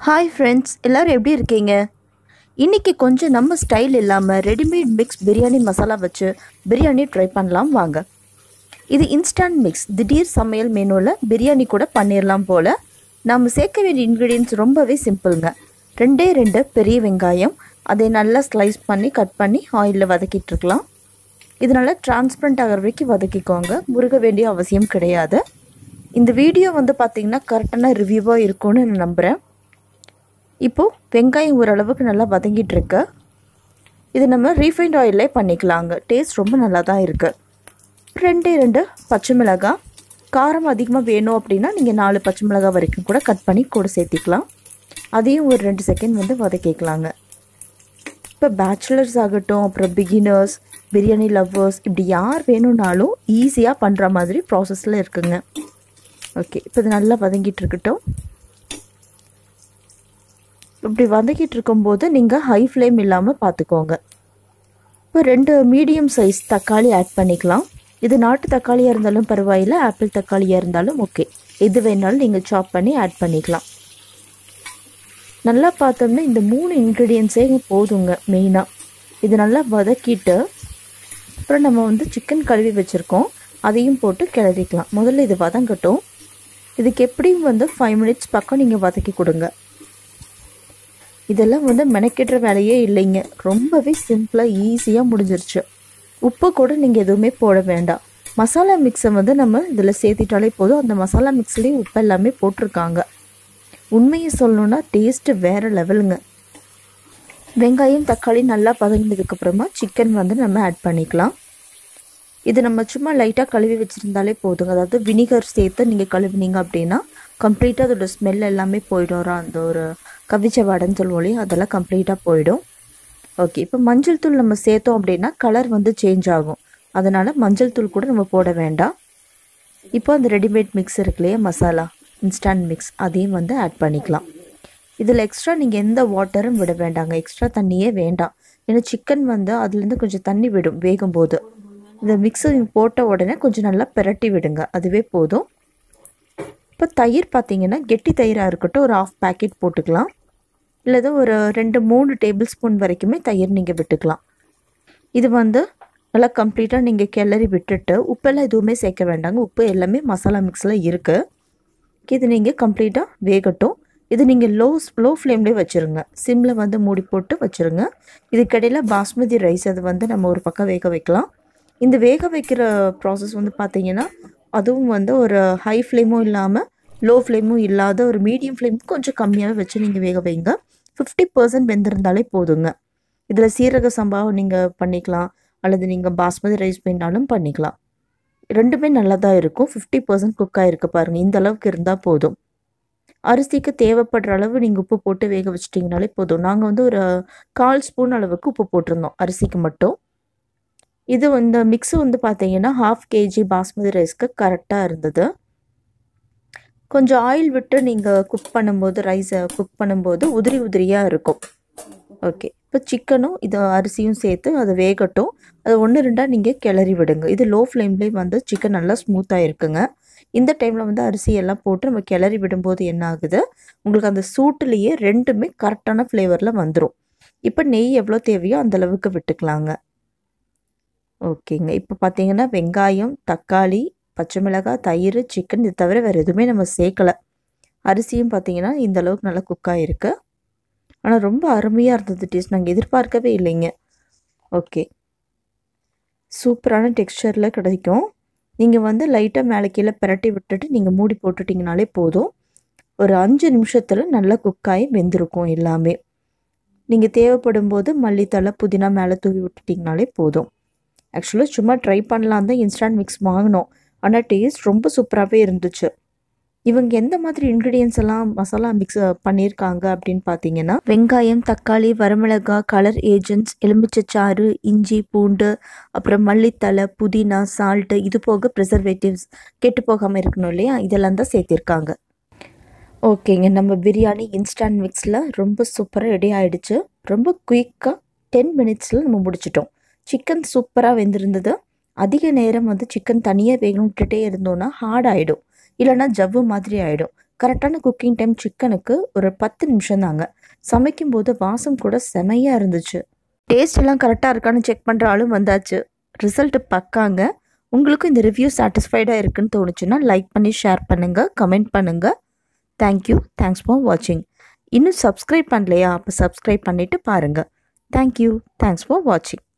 hi friends எல்லோரும் எப்படி இருக்கீங்க இன்றைக்கி கொஞ்சம் நம்ம ஸ்டைல் இல்லாமல் ரெடிமேட் மிக்ஸ் பிரியாணி மசாலா வச்சு பிரியாணி ட்ரை பண்ணலாம் வாங்க இது இன்ஸ்டன்ட் மிக்ஸ் திடீர் சமையல் மெனுவில் பிரியாணி கூட பண்ணிடலாம் போல் நாம் சேர்க்க வேண்டிய இன்க்ரீடியன்ஸ் ரொம்பவே சிம்பிளுங்க ரெண்டே ரெண்டு பெரிய வெங்காயம் அதை நல்லா ஸ்லைஸ் பண்ணி கட் பண்ணி ஆயிலில் வதக்கிட்டு இருக்கலாம் இது நல்லா டிரான்ஸ்பரண்ட் ஆகிற வரைக்கும் வதக்கிக்கோங்க முருக வேண்டிய அவசியம் கிடையாது இந்த வீடியோ வந்து பார்த்திங்கன்னா கரெக்டான ரிவ்யூவாக இருக்கும்னு நான் நம்புகிறேன் இப்போது வெங்காயம் ஓரளவுக்கு நல்லா வதங்கிட்டு இருக்கு இது நம்ம ரீஃபைண்ட் ஆயிலே பண்ணிக்கலாங்க டேஸ்ட் ரொம்ப நல்லா தான் இருக்குது ரெண்டே ரெண்டு பச்சை மிளகாய் காரம் அதிகமாக வேணும் அப்படின்னா நீங்கள் நாலு பச்சை மிளகாய் வரைக்கும் கூட கட் பண்ணி கூட சேர்த்திக்கலாம் அதையும் ஒரு ரெண்டு செகண்ட் வந்து வதக்கிக்கலாங்க இப்போ பேச்சுலர்ஸ் ஆகட்டும் அப்புறம் பிகினர்ஸ் பிரியாணி லவ்வர்ஸ் இப்படி யார் வேணும்னாலும் ஈஸியாக பண்ணுற மாதிரி ப்ராசஸில் இருக்குங்க ஓகே இப்போ இது நல்லா வதங்கிட்டு இருக்கட்டும் இப்படி வதக்கிட்டு இருக்கும்போது நீங்கள் ஹை ஃப்ளேம் இல்லாமல் பார்த்துக்கோங்க இப்போ ரெண்டு மீடியம் சைஸ் தக்காளி ஆட் பண்ணிக்கலாம் இது நாட்டு தக்காளியாக இருந்தாலும் பரவாயில்ல ஆப்பிள் தக்காளியாக இருந்தாலும் ஓகே எது வேணாலும் நீங்கள் சாப் பண்ணி ஆட் பண்ணிக்கலாம் நல்லா பார்த்தோம்னா இந்த மூணு இன்க்ரீடியன்ஸே போதுங்க மெயினாக இது நல்லா வதக்கிட்டு அப்புறம் நம்ம வந்து சிக்கன் கழுவி வச்சுருக்கோம் அதையும் போட்டு கிளறிக்கலாம் முதல்ல இது வதங்கட்டும் இதுக்கு எப்படியும் வந்து ஃபைவ் மினிட்ஸ் பக்கம் நீங்கள் வதக்கி கொடுங்க இதெல்லாம் வந்து மெனக்கிடுற வேலையே இல்லைங்க ரொம்பவே சிம்பிளாக ஈஸியாக முடிஞ்சிருச்சு உப்பு கூட நீங்கள் எதுவுமே போட வேண்டாம் மசாலா மிக்ஸை வந்து நம்ம இதில் சேர்த்திட்டாலே போதும் அந்த மசாலா மிக்ஸ்லேயே உப்பு எல்லாமே போட்டிருக்காங்க உண்மையை சொல்லணுன்னா டேஸ்ட்டு வேறு லெவலுங்க வெங்காயம் தக்காளி நல்லா பதங்கினதுக்கப்புறமா சிக்கன் வந்து நம்ம ஆட் பண்ணிக்கலாம் இது நம்ம சும்மா லைட்டாக கழுவி வச்சுருந்தாலே போதுங்க அதாவது வினிகர் சேர்த்து நீங்கள் கழுவினீங்க அப்படின்னா கம்ப்ளீட்டாக அதோட ஸ்மெல் எல்லாமே போயிடும் அந்த ஒரு கவிச்ச வடைன்னு சொல்லுவோம் இல்லையா அதெல்லாம் கம்ப்ளீட்டாக போயிடும் ஓகே இப்போ மஞ்சள் தூள் நம்ம சேர்த்தோம் அப்படின்னா கலர் வந்து சேஞ்ச் ஆகும் அதனால் மஞ்சள் தூள் கூட நம்ம போட வேண்டாம் இப்போ அந்த ரெடிமேட் மிக்ஸ் இருக்கு இல்லையா மசாலா இன்ஸ்டன்ட் மிக்ஸ் அதையும் வந்து ஆட் பண்ணிக்கலாம் இதில் எக்ஸ்ட்ரா நீங்கள் எந்த வாட்டரும் விட வேண்டாங்க எக்ஸ்ட்ரா தண்ணியே வேண்டாம் ஏன்னா சிக்கன் வந்து அதுலேருந்து கொஞ்சம் தண்ணி விடும் வேகும் போது இந்த மிக்ஸை போட்ட உடனே கொஞ்சம் நல்லா பிரட்டி விடுங்க அதுவே போதும் இப்போ தயிர் பார்த்தீங்கன்னா கெட்டி தயிராக இருக்கட்டும் ஒரு ஆஃப் பேக்கெட் போட்டுக்கலாம் இல்லது ஒரு ரெண்டு மூணு டேபிள் ஸ்பூன் வரைக்குமே தயிர் நீங்கள் விட்டுக்கலாம் இது வந்து நல்லா கம்ப்ளீட்டாக நீங்கள் கிளறி விட்டுட்டு உப்பெல்லாம் எதுவுமே சேர்க்க வேண்டாங்க உப்பு எல்லாமே மசாலா மிக்ஸில் இருக்குது இது நீங்கள் கம்ப்ளீட்டாக வேகட்டும் இது நீங்கள் லோ லோ ஃப்ளேம்லேயே வச்சுருங்க சிம்மில் வந்து மூடி போட்டு வச்சுருங்க இதுக்கடையில் பாஸ்மதி ரைஸ் அது வந்து நம்ம ஒரு பக்கம் வேக வைக்கலாம் இந்த வேக வைக்கிற ப்ராசஸ் வந்து பார்த்தீங்கன்னா அதுவும் வந்து ஒரு ஹை ஃப்ளேமும் இல்லாமல் லோ ஃப்ளேமும் இல்லாத ஒரு மீடியம் ஃப்ளேம் கொஞ்சம் கம்மியாகவே வச்சு நீங்கள் வேக வைங்க ஃபிஃப்டி பர்சன்ட் வெந்திருந்தாலே போதுங்க இதில் சீரக சம்பாவை நீங்கள் பண்ணிக்கலாம் அல்லது நீங்கள் பாஸ்மதி ரைஸ் வேணாலும் பண்ணிக்கலாம் ரெண்டுமே நல்லா தான் இருக்கும் ஃபிஃப்டி பர்சன்ட் குக் ஆகிருக்கு பாருங்கள் இந்த அளவுக்கு இருந்தால் போதும் அரிசிக்கு தேவைப்படுற அளவு நீங்கள் உப்பு போட்டு வேக வச்சிட்டிங்கனாலே போதும் நாங்கள் வந்து ஒரு கால் ஸ்பூன் அளவுக்கு உப்பு போட்டிருந்தோம் அரிசிக்கு மட்டும் இது இந்த மிக்ஸு வந்து பார்த்தீங்கன்னா ஹாஃப் கேஜி பாஸ்மதி ரைஸ்க்கு கரெக்டாக இருந்தது கொஞ்சம் ஆயில் விட்டு நீங்கள் குக் பண்ணும்போது ரைஸை குக் பண்ணும்போது உதிரி உதிரியாக இருக்கும் ஓகே இப்போ சிக்கனும் இது அரிசியும் சேர்த்து அதை வேகட்டும் அது ஒன்று ரெண்டாக நீங்கள் கிளறி விடுங்க இது லோ ஃப்ளேம்லேயே வந்து சிக்கன் நல்லா ஸ்மூத்தாக இருக்குங்க இந்த டைமில் வந்து அரிசி எல்லாம் போட்டு நம்ம கிளறி விடும்போது என்ன ஆகுது உங்களுக்கு அந்த சூட்டுலேயே ரெண்டுமே கரெக்டான ஃப்ளேவரில் வந்துடும் இப்போ நெய் எவ்வளோ தேவையோ அந்த அளவுக்கு விட்டுக்கலாங்க ஓகேங்க இப்போ பார்த்தீங்கன்னா வெங்காயம் தக்காளி பச்சை மிளகாய் தயிர் சிக்கன் இது தவிர வேறு எதுவுமே நம்ம சேர்க்கலை அரிசியும் பார்த்தீங்கன்னா இந்த அளவுக்கு நல்லா குக் ஆகிருக்கு ஆனால் ரொம்ப அருமையாக இருந்தது டேஸ்ட் நாங்கள் எதிர்பார்க்கவே இல்லைங்க ஓகே சூப்பரான டெக்ஸ்சரில் கிடைக்கும் நீங்கள் வந்து லைட்டாக மேலே கீழே பிரட்டி விட்டுட்டு நீங்கள் மூடி போட்டுட்டிங்கனாலே போதும் ஒரு அஞ்சு நிமிஷத்தில் நல்லா குக்காகி வெந்திருக்கும் எல்லாமே நீங்கள் தேவைப்படும் போது மல்லித்தலை புதினா மேலே தூவி விட்டுட்டிங்கனாலே போதும் ஆக்சுவலாக சும்மா ட்ரை பண்ணலாம் தான் இன்ஸ்டன்ட் மிக்ஸ் வாங்கினோம் ஆனால் டேஸ்ட் ரொம்ப சூப்பராகவே இருந்துச்சு இவங்க எந்த மாதிரி இன்க்ரீடியன்ஸ் எல்லாம் மசாலா மிக்ஸ் பண்ணியிருக்காங்க அப்படின்னு பார்த்தீங்கன்னா வெங்காயம் தக்காளி வரமிளகாய் கலர் ஏஜென்ட்ஸ் எலுமிச்சைச்சாறு இஞ்சி பூண்டு அப்புறம் மல்லித்தலை புதினா சால்ட்டு இது போக ப்ரிசர்வேட்டிவ்ஸ் கெட்டு போகாமல் இருக்கணும் இல்லையா இதெல்லாம் தான் சேர்த்திருக்காங்க ஓகேங்க நம்ம பிரியாணி இன்ஸ்டன்ட் மிக்ஸில் ரொம்ப சூப்பராக ரெடி ஆகிடுச்சு ரொம்ப குயிக்காக டென் மினிட்ஸில் நம்ம முடிச்சிட்டோம் சிக்கன் சூப்பராக வெந்திருந்தது அதிக நேரம் வந்து சிக்கன் தனியாக வேக விட்டுட்டே இருந்தோன்னா ஹார்ட் ஆகிடும் இல்லைன்னா ஜவ்வு மாதிரி ஆகிடும் கரெக்டான குக்கிங் டைம் சிக்கனுக்கு ஒரு பத்து நிமிஷம் தாங்க சமைக்கும்போது வாசம் கூட செமையாக இருந்துச்சு டேஸ்ட் எல்லாம் கரெக்டாக இருக்கான்னு செக் பண்ணுற ஆளும் வந்தாச்சு ரிசல்ட் பக்காங்க உங்களுக்கும் இந்த ரிவ்யூ சாட்டிஸ்ஃபைடாக இருக்குன்னு தோணுச்சுன்னா லைக் பண்ணி ஷேர் பண்ணுங்கள் கமெண்ட் பண்ணுங்கள் தேங்க்யூ தேங்க்ஸ் ஃபார் வாட்சிங் இன்னும் சப்ஸ்கிரைப் பண்ணலையா அப்போ சப்ஸ்கிரைப் பண்ணிவிட்டு பாருங்கள் தேங்க்யூ தேங்க்ஸ் ஃபார் வாட்சிங்